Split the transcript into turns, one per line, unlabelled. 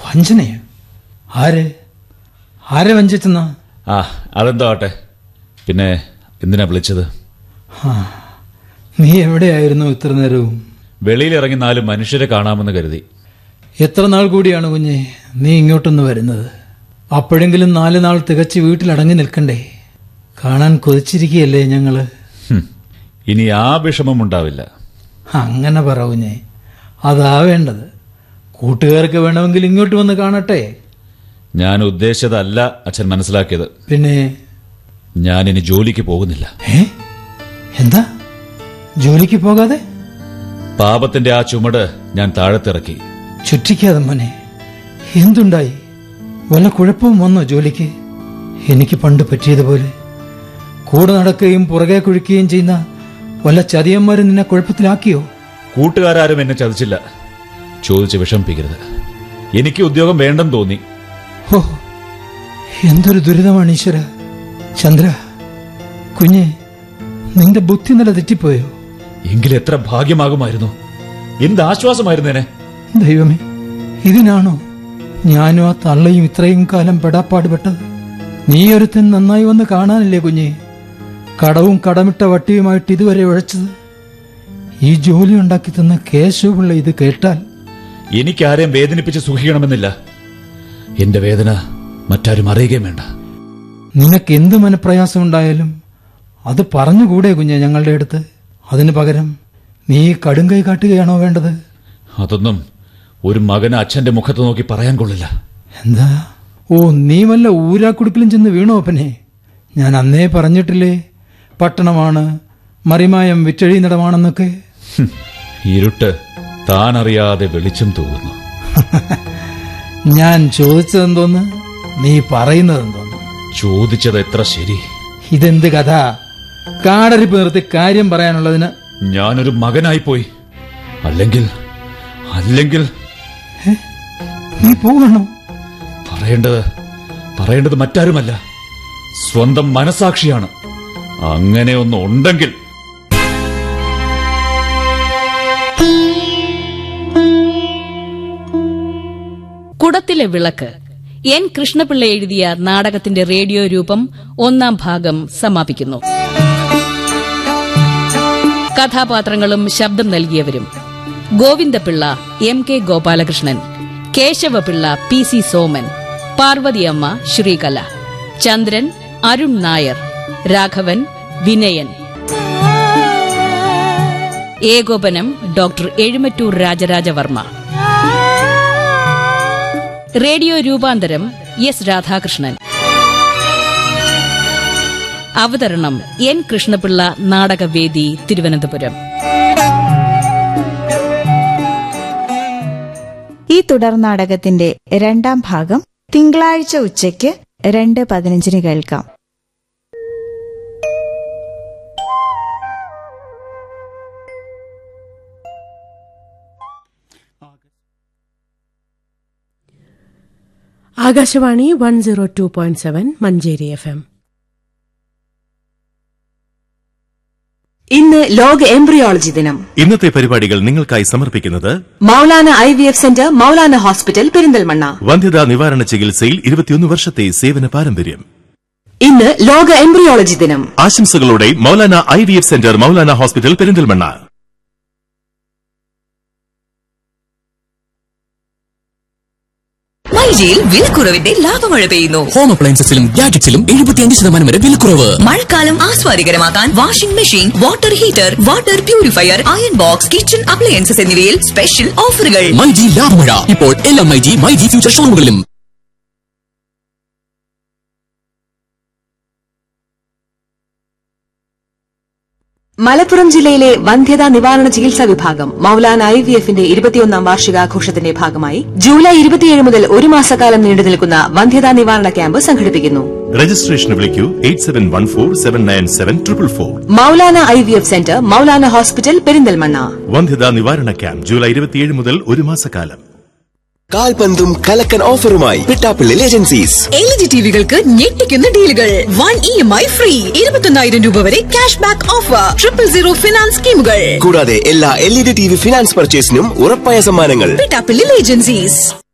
വഞ്ചനയോ ആര് ആരെ വഞ്ചിച്ചെന്നാ
ആ അതെന്തോ ആട്ടെ പിന്നെ എന്തിനാ വിളിച്ചത്
നീ എവിടെയായിരുന്നു ഇത്ര നേരവും
വെളിയിലിറങ്ങി നാല് മനുഷ്യരെ കാണാമെന്ന് കരുതി
എത്ര നാൾ കൂടിയാണ് കുഞ്ഞെ നീ ഇങ്ങോട്ടൊന്ന് വരുന്നത് അപ്പോഴെങ്കിലും നാല് നാൾ തികച്ച് വീട്ടിലടങ്ങി നിൽക്കണ്ടേ കാണാൻ കൊതിച്ചിരിക്കുകയല്ലേ ഞങ്ങള്
ഹും, ഇനി ആ വിഷമം ഉണ്ടാവില്ല
അങ്ങനെ പറ കുഞ്ഞെ അതാ വേണ്ടത് കൂട്ടുകാർക്ക് വേണമെങ്കിൽ ഇങ്ങോട്ട് വന്ന് കാണട്ടെ
ഞാൻ ഉദ്ദേശിച്ചതല്ല അച്ഛൻ മനസ്സിലാക്കിയത്
പിന്നെ
ഞാൻ ഇനി ജോലിക്ക് പോകുന്നില്ല
ഏ എന്താ ജോലിക്ക് പോകാതെ
പാപത്തിന്റെ ആ ചുമട് ഞാൻ താഴത്തിറക്കി
ചുറ്റിക്കാതെ മോനെ എന്തുണ്ടായി വല്ല കുഴപ്പവും വന്നോ ജോലിക്ക് എനിക്ക് പണ്ട് പറ്റിയതുപോലെ കൂടെ നടക്കുകയും പുറകെ കുഴിക്കുകയും ചെയ്യുന്ന വല്ല ചതിയന്മാരും നിന്നെ കുഴപ്പത്തിലാക്കിയോ
കൂട്ടുകാരും എന്നെ ചതിച്ചില്ല ചോദിച്ച് വിഷമിപ്പിക്കരുത് എനിക്ക് ഉദ്യോഗം വേണ്ടെന്ന് തോന്നി
ഓ എന്തൊരു ദുരിതമാണ് ഈശ്വര ചന്ദ്ര കുഞ്ഞെ നിന്റെ ബുദ്ധി നില തെറ്റിപ്പോയോ
എങ്കിൽ എത്ര ഭാഗ്യമാകുമായിരുന്നു എന്ത് ആശ്വാസമായിരുന്നേനെ
ദൈവമേ ഇതിനാണോ ഞാനും ആ തള്ളയും ഇത്രയും കാലം പെടാപ്പാടുപെട്ടത് നീ ഒരുത്തൻ നന്നായി വന്ന് കാണാനില്ലേ കുഞ്ഞെ കടവും കടമിട്ട വട്ടിയുമായിട്ട് ഇതുവരെ ഉഴച്ചത് ഈ ജോലി ഉണ്ടാക്കി തന്ന കേശവപിള്ള ഇത് കേട്ടാൽ
എനിക്കാരെയും വേദനിപ്പിച്ച് സുഖിക്കണമെന്നില്ല എന്റെ വേദന മറ്റാരും അറിയുകയും വേണ്ട
നിനക്ക് എന്ത് മനപ്രയാസം ഉണ്ടായാലും അത് പറഞ്ഞുകൂടെ കുഞ്ഞെ ഞങ്ങളുടെ അടുത്ത് അതിനു പകരം നീ കടുങ്കൈ കാട്ടുകയാണോ വേണ്ടത്
അതൊന്നും ഒരു മകന് അച്ഛന്റെ മുഖത്ത് നോക്കി പറയാൻ കൊള്ളില്ല
എന്താ ഓ നീ വല്ല ഊരാക്കുടുക്കിലും ചെന്ന് വീണോ അപ്പനെ ഞാൻ അന്നേ പറഞ്ഞിട്ടില്ലേ പട്ടണമാണ് മറിമായം വിറ്റഴിയിടമാണെന്നൊക്കെ
ഹും, ഇരുട്ട് താനറിയാതെ വെളിച്ചം തൂകുന്നു
ഞാൻ ചോദിച്ചതെന്തോന്ന് നീ പറയുന്നതെന്തോന്ന്
ചോദിച്ചത് എത്ര ശരി
ഇതെന്ത് കഥ കാടരിപ്പ് നിർത്തി കാര്യം പറയാനുള്ളതിന്
ഞാനൊരു മകനായി പോയി അല്ലെങ്കിൽ അല്ലെങ്കിൽ
നീ പോകണോ
പറയേണ്ടത് പറയേണ്ടത് മറ്റാരുമല്ല സ്വന്തം മനസാക്ഷിയാണ് അങ്ങനെ ഒന്ന് ഉണ്ടെങ്കിൽ
കുടത്തിലെ വിളക്ക് എൻ കൃഷ്ണപിള്ള എഴുതിയ നാടകത്തിന്റെ റേഡിയോ രൂപം ഒന്നാം ഭാഗം സമാപിക്കുന്നു കഥാപാത്രങ്ങളും ശബ്ദം നൽകിയവരും Govindapillai M K Gopalakrishnan Kesavapillai P C Soman Parvathiyamma Sreekala Chandran Arun Nair Raghavan Vinayan ഏകോപനം ഡോക്ടർ എഴുമറ്റൂർ രാജരാജവർമ്മ റേഡിയോ രൂപാന്തരം എസ് രാധാകൃഷ്ണൻ അവതരണം എൻ കൃഷ്ണപിള്ള നാടകവേദി തിരുവനന്തപുരം
ഈ തുടർ നാടകത്തിന്റെ രണ്ടാം ഭാഗം തിങ്കളാഴ്ച ഉച്ചയ്ക്ക് രണ്ട് പതിനഞ്ചിന് കേൾക്കാം
Akashvani one zero two point seven Manjeri F M
ഇന്ന് ലോക എംബ്രിയോളജി ദിനം
ഇന്നത്തെ പരിപാടികൾ നിങ്ങൾക്കായി സമർപ്പിക്കുന്നത്
Moulana I V F centre Moulana hospital Perinthalmanna
വന്ധ്യതാ നിവാരണ ചികിത്സയിൽ ഇരുപത്തിയൊന്ന് വർഷത്തെ സേവന പാരമ്പര്യം
ഇന്ന് ലോക എംബ്രിയോളജി ദിനം
ആശംസകളോടെ Moulana I V F centre Moulana hospital Perinthalmanna
മൈജിയിൽ വിലക്കുറവിന്റെ ലാഭമഴ പെയ്യുന്നു
ഹോം അപ്ലയൻസസിലും ഗാഡ്ജറ്റ്സിലും എഴുപത്തിയഞ്ച് ശതമാനം വരെ വിലക്കുറവ്
മഴക്കാലം ആസ്വാദികരമാക്കാൻ washing machine water heater water purifier iron box kitchen appliances എന്നിവയിൽ സ്പെഷ്യൽ ഓഫറുകൾ
മൈജി ലാഭമഴ ഇപ്പോൾ എല്ലാ മൈജി മൈജി ഫ്യൂച്ചർ ഷോറൂമുകളിലും
മലപ്പുറം ജില്ലയിലെ വന്ധ്യതാ നിവാരണ ചികിത്സാ വിഭാഗം മൗലാന ഐ വി എഫിന്റെ ഇരുപത്തിയൊന്നാം വാർഷികാഘോഷത്തിന്റെ ഭാഗമായി ജൂലൈ ഇരുപത്തിയേഴ് മുതൽ ഒരു മാസക്കാലം നീണ്ടു നിൽക്കുന്ന വന്ധ്യതാ നിവാരണ ക്യാമ്പ് സംഘടിപ്പിക്കുന്നു
രജിസ്ട്രേഷന് വിളിക്കൂ eight seven one four seven nine seven triple four
Moulana I V F centre Moulana hospital Perinthalmanna
വന്ധ്യതാ നിവാരണ ക്യാമ്പ് ജൂലൈ ഇരുപത്തിയേഴ് മുതൽ ഒരു മാസക്കാലം
കാൽപന്തും കലക്കൻ ഓഫറുമായി പിട്ടാപ്പിള്ളിൽ ഏജൻസീസ്
എൽ ജി ടിവികൾക്ക് ഞെട്ടിക്കുന്ന ഡീലുകൾ one E M I free ഇരുപത്തൊന്നായിരം രൂപ വരെ cashback offer triple zero finance സ്കീമുകൾ
കൂടാതെ എല്ലാ L E D T V finance പർച്ചേസിനും ഉറപ്പായ സമ്മാനങ്ങൾ
പിട്ടാപ്പിള്ളിൽ ഏജൻസീസ്